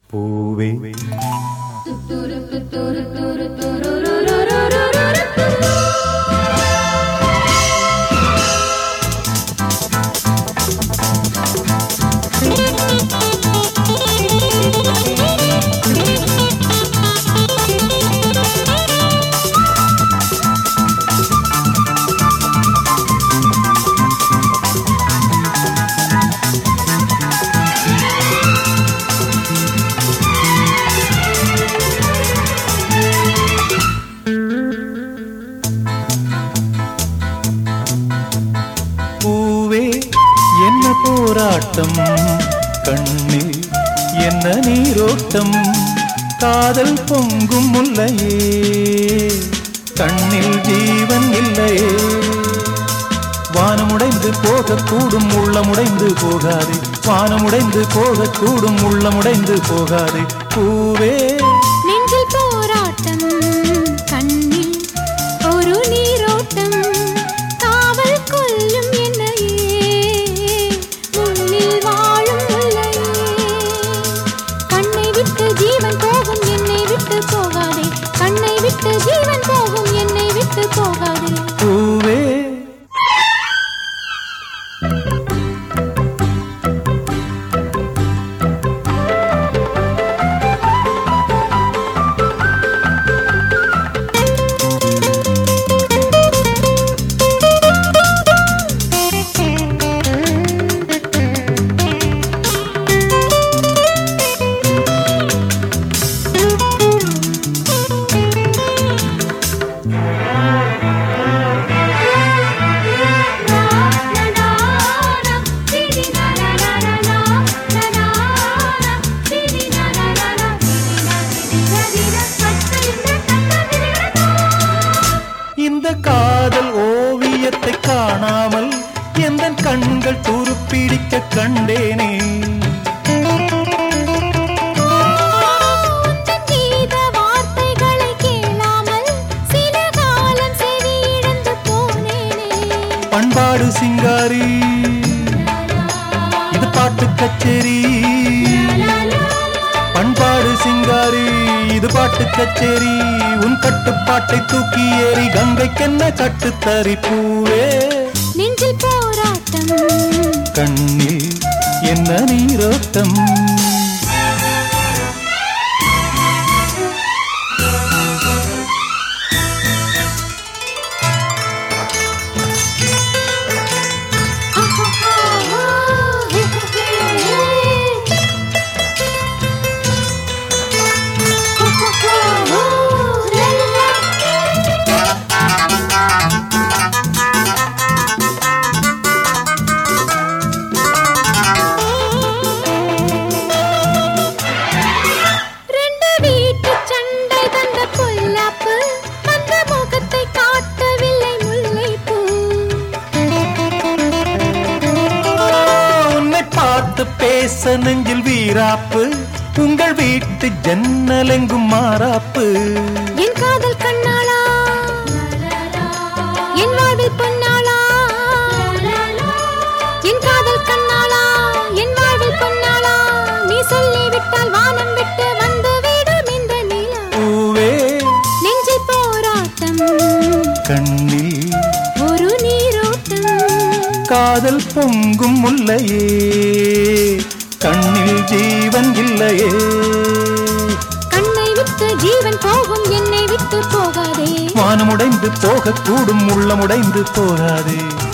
பூவே பூவே என்ன போராட்டம் கண்ணில் என்ன நீரோட்டம் காதல் பொங்கும் முல்லையே கண்ணில் ஜீவன் இல்லையே வானமுடைந்து போகக்கூடும் உள்ளமுடைந்து போகாதே வானமுடைந்து போகக்கூடும் உள்ளமுடைந்து போகாதே பூவே நெஞ்சில் போராட்டம் கண்ணில் ஒரு நீரோட்டம் காவல் கொல்லும் என்னையே முன்னில் வாழும் முல்லையே கண்ணை விட்டு ஜீவன் போகும் என்னை விட்டு போகாதே கண்ணை விட்டு ஜீவன் போகும் என்னை விட்டு போகாதே பூவே இந்த காதல் ஓவியத்தை காணாமல் எந்த கண்கள் துருப்பிடிக்க கண்டேனே கீத வார்த்தைகளை கேளாமல் சில காலம் செவி இழந்து போனேனே பண்பாடு சிங்காரி இது பாட்டு கச்சேரி பண்பாடு சிங்காரி இது பாட்டு கச்சேரி உன் கட்டுப்பாட்டை தூக்கி ஏறி கங்கைக்கென்ன கட்டுத்தறி பூவே நெஞ்சில் போராட்டம் கண்ணில் என்ன நீரோட்டம் ரெண்டு வீட்டு சண்டை தந்த பொல்லாப்பு அந்த முகத்தை காட்டவில்லை முல்லைப்பூ உன்னை பார்த்து பேச நெஞ்சில் வீராப்பு உங்கள் வீட்டு ஜன்னலெங்கும் மாறாப்பு என் காதல் கண்ணாளா என் வாழ்வில் பொன்னாளா என் காதல் கண்ணாளா என் வாழ்வில் பொன்னாளா நீ சொல்லிவிட்டால் வானம் விட்டு வந்து விடும் இந்த நிலா பூவே நெஞ்சில் போராட்டம் கண்ணில் ஒரு நீரோட்டம் காதல் பொங்கும் முல்லையே கண்ணில் ஜீவன் இல்லையே கண்ணை விட்டு ஜீவன் போகும் என்னை விட்டு போகாதே வானமுடைந்து போகக்கூடும் உள்ளமுடைந்து போகாதே